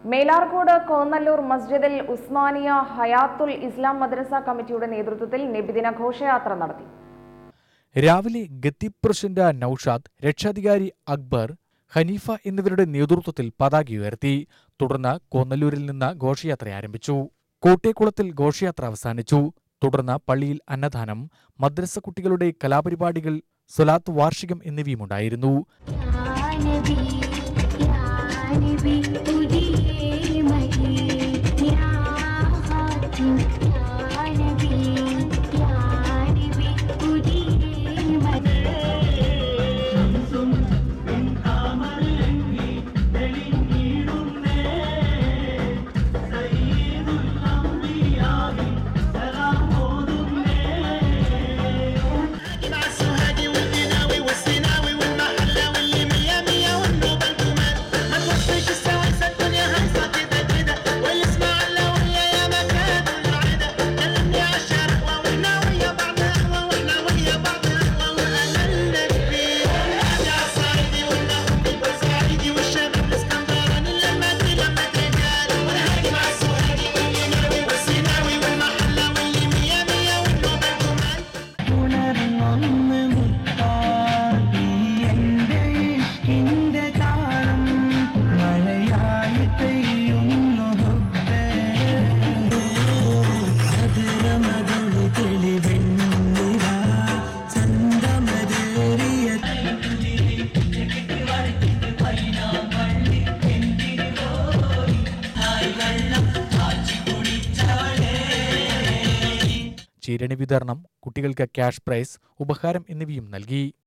മേലാർകോട് കോന്നല്ലൂർ മസ്ജിദിൽ ഉസ്മാനിയ ഹയാത്തുൽ ഇസ്ലാം മദ്രസ കമ്മിറ്റിയുടെ നേതൃത്വത്തിൽ നബിദിന ഘോഷയാത്ര നടത്തി രാവിലെ ഗത്തീബ് പ്രസിഡന്റ് നൌഷാദ് രക്ഷാധികാരി അക്ബർ ഹനീഫ എന്നിവരുടെ നേതൃത്വത്തിൽ പതാക ഉയർത്തി തുടർന്ന് കോന്നല്ലൂരിൽ നിന്ന് ഘോഷയാത്ര ആരംഭിച്ചു കോട്ടേക്കുളത്തിൽ ഘോഷയാത്ര അവസാനിച്ചു തുടർന്ന് പള്ളിയിൽ അന്നദാനം മദ്രസ കുട്ടികളുടെ കലാപരിപാടികൾ സ്വലാത്ത് വാർഷികം എന്നിവയുമുണ്ടായിരുന്നു या नबी या नबी तुझे मही या खातिम या नबी या नबी तुझे मही مع السوهاجي والقناوي والسيناوي والمحلة واللي مية مية والنوبة الكومات ما توفيش السويسة الدنيا هيصة كده كده والاسماعيلة ويا يا مكان العدا كلمني عالشرق واحنا ويا بعض قهوة واحنا ويا بعض قهوة وأملنا كبير هادي عالصعيدي والنهضي والبورسعيدي والشباب الاسكندراني لما لما رجال وانا هاجي مع السوهاجي والقناوي والسيناوي والمحلة واللي مية مية والنوبة الكومات ഉണർന്നൊന്ന് മുത്താടി എന്റെ ഇഷ്കിന്റെ താളം മഴയായി പെയ്യുന്നു ഹുബ്ബേ. മധുരമധുര തെളിവെണ്ണിര ചന്തമരേറിയ ചീരണി വിതരണം കുട്ടികൾക്ക് ക്യാഷ് പ്രൈസ് ഉപഹാരം എന്നിവയും നൽകി